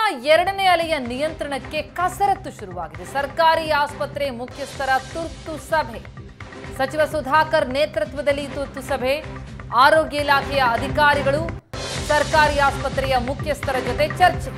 ಎರಡನೇ ಅಲೆಯ ನಿಯಂತ್ರಣಕ್ಕೆ ಕಸರತ್ತು ಶುರುವಾಗಿದೆ ಸರ್ಕಾರಿ ಆಸ್ಪತ್ರೆ ಮುಖ್ಯಸ್ಥರ ತುರ್ತು ಸಭೆ ಸಚಿವ ಸುಧಾಕರ್ ನೇತೃತ್ವದಲ್ಲಿ ತುರ್ತು ಸಭೆ ಆರೋಗ್ಯ ಇಲಾಖೆಯ ಅಧಿಕಾರಿಗಳು ಸರ್ಕಾರಿ ಆಸ್ಪತ್ರೆಯ ಮುಖ್ಯಸ್ಥರ ಜೊತೆ ಚರ್ಚೆ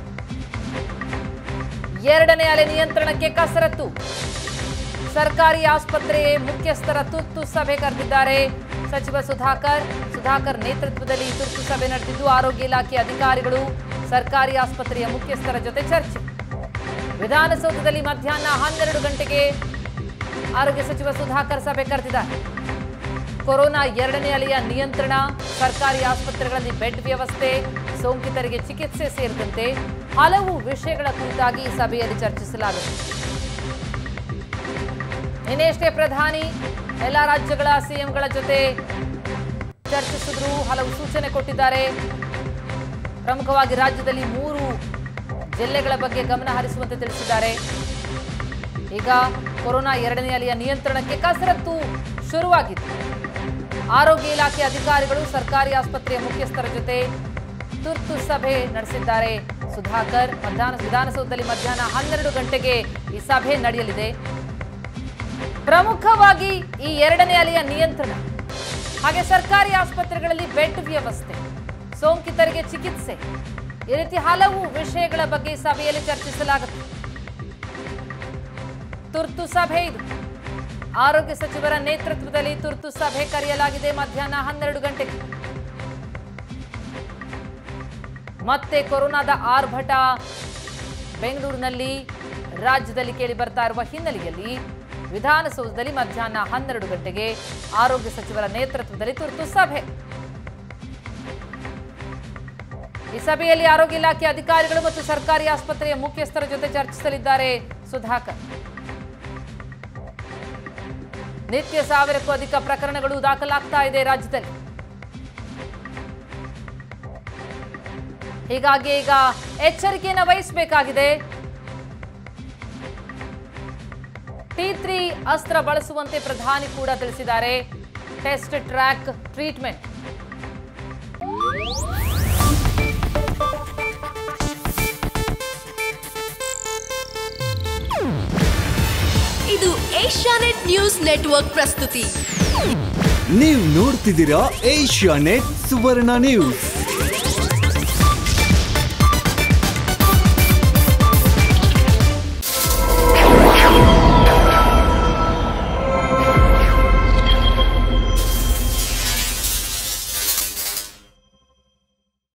ಎರಡನೇ ಅಲೆ ನಿಯಂತ್ರಣಕ್ಕೆ ಕಸರತ್ತು ಸರ್ಕಾರಿ ಆಸ್ಪತ್ರೆ ಮುಖ್ಯಸ್ಥರ ತುರ್ತು ಸಭೆ ಕರೆದಿದ್ದಾರೆ ಸಚಿವ ಸುಧಾಕರ್ ಸುಧಾಕರ್ ನೇತೃತ್ವದಲ್ಲಿ ಈ ತುರ್ತು ಸಭೆ ನಡೆದಿದ್ದು ಆರೋಗ್ಯ ಇಲಾಖೆ ಅಧಿಕಾರಿಗಳು ಸರ್ಕಾರಿ ಆಸ್ಪತ್ರೆಯ ಮುಖ್ಯಸ್ಥರ ಜೊತೆ ಚರ್ಚೆ ವಿಧಾನಸೌಧದಲ್ಲಿ ಮಧ್ಯಾಹ್ನ ಹನ್ನೆರಡು ಗಂಟೆಗೆ ಆರೋಗ್ಯ ಸಚಿವ ಸುಧಾಕರ್ ಸಭೆ ಕರೆದಿದ್ದಾರೆ ಕೊರೋನಾ ಎರಡನೇ ಅಲೆಯ ನಿಯಂತ್ರಣ ಸರ್ಕಾರಿ ಆಸ್ಪತ್ರೆಗಳಲ್ಲಿ ಬೆಡ್ ವ್ಯವಸ್ಥೆ ಸೋಂಕಿತರಿಗೆ ಚಿಕಿತ್ಸೆ ಸೇರಿದಂತೆ ಹಲವು ವಿಷಯಗಳ ಕುರಿತಾಗಿ ಈ ಸಭೆಯಲ್ಲಿ ಚರ್ಚಿಸಲಾಗುತ್ತದೆ ನಿನ್ನೆಯಷ್ಟೇ ಪ್ರಧಾನಿ ಎಲ್ಲ ರಾಜ್ಯಗಳ ಸಿಎಂಗಳ ಜೊತೆ ಚರ್ಚಿಸಿದ್ರು ಹಲವು ಸೂಚನೆ ಕೊಟ್ಟಿದ್ದಾರೆ ಪ್ರಮುಖವಾಗಿ ರಾಜ್ಯದಲ್ಲಿ ಮೂರು ಜಿಲ್ಲೆಗಳ ಬಗ್ಗೆ ಗಮನ ಹರಿಸುವಂತೆ ತಿಳಿಸಿದ್ದಾರೆ ಈಗ ಕೊರೋನಾ ಎರಡನೇ ಅಲೆಯ ನಿಯಂತ್ರಣಕ್ಕೆ ಕಸರತ್ತು ಶುರುವಾಗಿತ್ತು ಆರೋಗ್ಯ ಇಲಾಖೆ ಅಧಿಕಾರಿಗಳು ಸರ್ಕಾರಿ ಆಸ್ಪತ್ರೆಯ ಮುಖ್ಯಸ್ಥರ ಜೊತೆ ತುರ್ತು ಸಭೆ ನಡೆಸಿದ್ದಾರೆ ಸುಧಾಕರ್ ಮಧ್ಯಾಹ್ನ ವಿಧಾನಸೌಧದಲ್ಲಿ ಮಧ್ಯಾಹ್ನ ಹನ್ನೆರಡು ಗಂಟೆಗೆ ಈ ಸಭೆ ನಡೆಯಲಿದೆ ಪ್ರಮುಖವಾಗಿ ಈ ಎರಡನೇ ಅಲೆಯ ನಿಯಂತ್ರಣ ಹಾಗೆ ಸರ್ಕಾರಿ ಆಸ್ಪತ್ರೆಗಳಲ್ಲಿ ಬೆಡ್ ವ್ಯವಸ್ಥೆ ಸೋಂಕಿತರಿಗೆ ಚಿಕಿತ್ಸೆ ಈ ರೀತಿ ಹಲವು ವಿಷಯಗಳ ಬಗ್ಗೆ ಈ ಸಭೆಯಲ್ಲಿ ಚರ್ಚಿಸಲಾಗುತ್ತೆ ತುರ್ತು ಸಭೆ ಇದು ಆರೋಗ್ಯ ಸಚಿವರ ನೇತೃತ್ವದಲ್ಲಿ ತುರ್ತು ಸಭೆ ಕರೆಯಲಾಗಿದೆ ಮಧ್ಯಾಹ್ನ ಹನ್ನೆರಡು ಗಂಟೆಗೆ ಮತ್ತೆ ಕೊರೋನಾದ ಆರ್ಭಟ ಬೆಂಗಳೂರಿನಲ್ಲಿ ರಾಜ್ಯದಲ್ಲಿ ಕೇಳಿ ಬರ್ತಾ ಇರುವ ಹಿನ್ನೆಲೆಯಲ್ಲಿ ವಿಧಾನಸೌಧದಲ್ಲಿ ಮಧ್ಯಾಹ್ನ ಹನ್ನೆರಡು ಗಂಟೆಗೆ ಆರೋಗ್ಯ ಸಚಿವರ ನೇತೃತ್ವದಲ್ಲಿ ತುರ್ತು ಸಭೆ ಈ ಸಭೆಯಲ್ಲಿ ಆರೋಗ್ಯ ಇಲಾಖೆ ಅಧಿಕಾರಿಗಳು ಮತ್ತು ಸರ್ಕಾರಿ ಆಸ್ಪತ್ರೆಯ ಮುಖ್ಯಸ್ಥರ ಜೊತೆ ಚರ್ಚಿಸಲಿದ್ದಾರೆ ಸುಧಾಕರ್ ನಿತ್ಯ ಸಾವಿರಕ್ಕೂ ಅಧಿಕ ಪ್ರಕರಣಗಳು ದಾಖಲಾಗ್ತಾ ಇದೆ ರಾಜ್ಯದಲ್ಲಿ ಹೀಗಾಗಿ ಈಗ ಎಚ್ಚರಿಕೆಯನ್ನು ವಹಿಸಬೇಕಾಗಿದೆ ಟಿ ತ್ರೀ ಅಸ್ತ್ರ ಬಳಸುವಂತೆ ಪ್ರಧಾನಿ ಕೂಡ ತಿಳಿಸಿದ್ದಾರೆ ಟೆಸ್ಟ್ ಟ್ರ್ಯಾಕ್ ಟ್ರೀಟ್ಮೆಂಟ್ ಇದು ಏಷ್ಯಾನೆಟ್ ನ್ಯೂಸ್ ನೆಟ್ವರ್ಕ್ ಪ್ರಸ್ತುತಿ ನೀವು ನೋಡ್ತಿದ್ದೀರಾ ಏಷ್ಯಾ ನೆಟ್ ಸುವರ್ಣ ನ್ಯೂಸ್